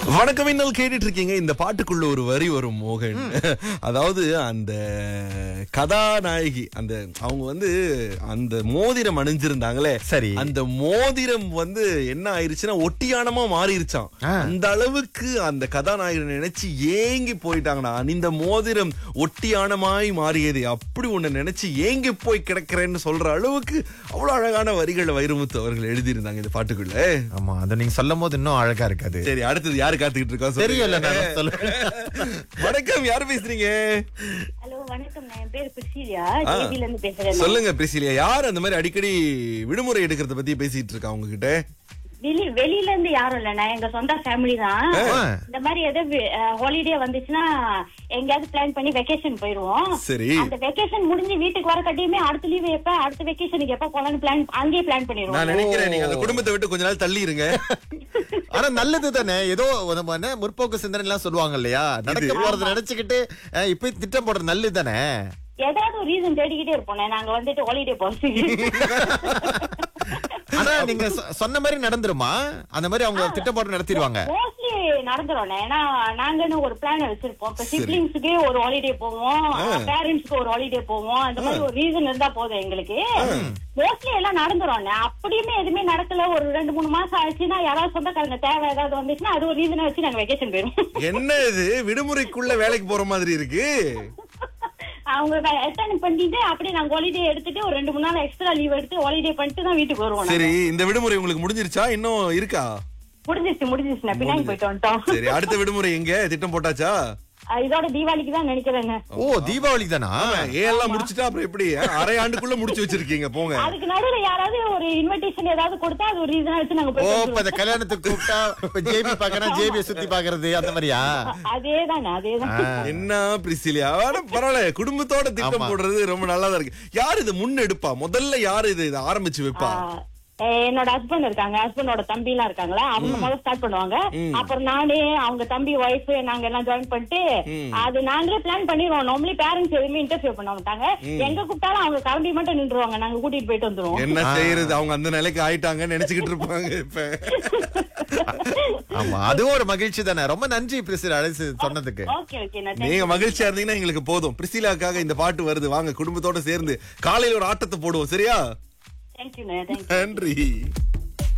வணக்கம் இன்னும் கேட்டுட்டு இருக்கீங்க இந்த பாட்டுக்குள்ள ஒரு வரி வரும் மோகன் அதாவது அந்த கதாநாயகி அந்த அவங்க வந்து அந்த மோதிரம் அணிஞ்சிருந்தாங்களே சரி. அந்த மோதிரம் வந்து என்ன ஆயிருச்சுன்னா ஒட்டியானமா மாறிடுச்சான் ஆ. அந்த அளவுக்கு அந்த கதாநாயகனை நினைச்சு ஏங்கி போயிட்டாங்கண்ணா இந்த மோதிரம் ஒட்டியானமாய் மாறியது அப்படி ஒண்ணு நினைச்சு ஏங்கி போய் கிடக்கிறேன்னு சொல்ற அளவுக்கு அவ்வளவு அழகான வரிகளை வைரமுத்து அவர்கள் எழுதியிருந்தாங்க இந்த பாட்டுக்குள்ள ஆமா அதை நீங்க சொல்லும் போது இன்னும் அழகா இருக்காது சரி அடுத்தது யாரு காத்துக்கிட்டு இருக்கா சொல்லுங்க. தெரியல நான் சொல்லுவேன் வணக்கம் யாரு பேசுறீங்க ஹலோ வணக்கம் நான் என் பேர் பிரிசிலியா ஆ. ஜேபில இருந்து பேசுறேன் சொல்லுங்க பிரிசிலியா யார் அந்த மாதிரி அடிக்கடி விடுமுறை எடுக்கிறத பத்தி பேசிட்டு இருக்கா உங்ககிட்ட வெளி வெளியில இருந்து யாரும் இல்ல நான் எங்க சொந்த ஃபேமிலி தான் ஆ. இந்த மாதிரி ஏதாவது ஹாலிடே வந்துச்சுன்னா எங்கேயாவது பிளான் பண்ணி வெக்கேஷன் போயிருவோம் சரி அந்த வெக்கேஷன் முடிஞ்சு வீட்டுக்கு வர கட்டியுமே அடுத்த லீவ் எப்ப அடுத்த வெக்கேஷனுக்கு எப்ப போலாம்னு பிளான் அங்கேயே பிளான் நான் பண்ணிடுவோம் நினைக்கிறேன் நீங்க அந்த குடும்பத்தை விட்டு கொஞ்ச நாள் தள்ளி இருங்க ஆனா நல்லது தானே ஏதோ நம்ம என்ன முற்போக்கு சிந்தனை எல்லாம் சொல்லுவாங்க இல்லையா நடக்க போறது நினைச்சுக்கிட்டு அஹ், இப்ப திட்டம் போடுறது நல்லது தானே ஏதாவது ஒரு ரீசன் தேடிக்கிட்டே இருப்போம் நாங்க வந்துட்டு ஹாலிடே போறதுக்கு ஆனா நீங்க சொ- சொன்ன மாதிரி நடந்துருமா அந்த மாதிரி அவங்க திட்டம் போட்டு நடத்திடுவாங்க மோஸ்ட்லி நடந்துரும் ஏன்னா நாங்கன்னு ஒரு பிளான் வச்சிருப்போம் இப்ப சிப்ளிங்ஸுக்கு ஒரு ஹாலிடே போவோம் பேரண்ட்ஸ்க்கு ஒரு ஹாலிடே போவோம் அந்த மாதிரி ஒரு ரீசன் இருந்தா போதும் எங்களுக்கு மோஸ்ட்லி எல்லாம் நடந்துரும் அப்படியுமே எதுவுமே நடக்கல ஒரு ரெண்டு மூணு மாசம் ஆச்சுன்னா யாராவது சொந்தக்காரங்க தேவை ஏதாவது வந்துச்சுன்னா அது ஒரு ரீசனை வச்சு நாங்க வெக்கேஷன் போயிடும் என்ன இது விடுமுறைக்குள்ள வேலைக்கு போற மாதிரி இருக்கு அவங்க அட்டன் பண்ணிட்டு அப்படியே நாங்க ஹாலிடே எடுத்துட்டு ஒரு ரெண்டு மூணு நாள் எக்ஸ்ட்ரா லீவ் எடுத்து ஹாலிடே பண்ணிட்டு தான் வீட்டுக்கு வருவோம் சரி இந்த விடுமுறை உங்களுக்கு முடிஞ்சிருச்சா இன்னும் இருக்கா முடிஞ்சிருச்சு முடிஞ்சிருச்சு நான் பின்னாடி போயிட்டு வந்துட்டோம் சரி அடுத்த விடுமுறை எங்க திட்டம் போட்டாச்சா அஹ் இதோட தீபாவளிக்கு தான் நினைக்கிறேன் ஓ தீபாவளி தானா ஏன் எல்லாம் முடிச்சுட்டா அப்புறம் எப்படி அரை ஆண்டுக்குள்ள முடிச்சு வச்சிருக்கீங்க போங்க அதுக்கு நடுவுல யாராவது ஒரு இன்விடேஷன் ஏதாவது கொடுத்தா அது ஒரு ரீசனா வச்சு நாங்க ஓ போய் இப்ப இந்த கல்யாணத்துக்கு கூப்பிட்டா இப்ப ஜேபி பாக்கணும் ஜேபிய சுத்தி பாக்குறது அந்த மாதிரியா அதேதான் அதேதான் என்ன பிரிசிலியா ஆனா பரவாயில்ல குடும்பத்தோட திட்டம் ஆமா. போடுறது ரொம்ப நல்லா தான் இருக்கு யார் இது முன்னெடுப்பா முதல்ல யாரு இது இதை ஆரம்பிச்சு வைப்பா ஆ, என்னோட ஹஸ்பண்ட் இருக்காங்க ஹஸ்பண்டோட தம்பி எல்லாம் இருக்காங்களா அவங்க முதல்ல ஸ்டார்ட் பண்ணுவாங்க அப்புறம் நானே அவங்க தம்பி ஒய்ஃப் நாங்க எல்லாம் ஜாயின் பண்ணிட்டு அது நாங்களே பிளான் பண்ணிடுவோம் நார்மலி பேரண்ட்ஸ் எதுவுமே இன்டர்ஃபியர் பண்ண மாட்டாங்க எங்க கூப்பிட்டாலும் அவங்க கிளம்பி மட்டும் நின்றுவாங்க நாங்க கூட்டிட்டு போயிட்டு வந்துருவோம் என்ன செய்யறது அவங்க அந்த நிலைக்கு ஆயிட்டாங்கன்னு நினைச்சுக்கிட்டு இருப்பாங்க இப்ப ஆமா அதுவும் ஒரு மகிழ்ச்சி தானே ரொம்ப நன்றி பிரிசில் அழைச்சு சொன்னதுக்கு ஓகே ஓகே நான் நீங்க மகிழ்ச்சியா இருந்தீங்கன்னா எங்களுக்கு போதும் பிரிசிலாக்காக இந்த பாட்டு வருது வாங்க குடும்பத்தோட சேர்ந்து காலையில ஒரு ஆட்டத்தை போடுவோம் சரியா தேங்க்யூ தேங்க்யூ நன்றி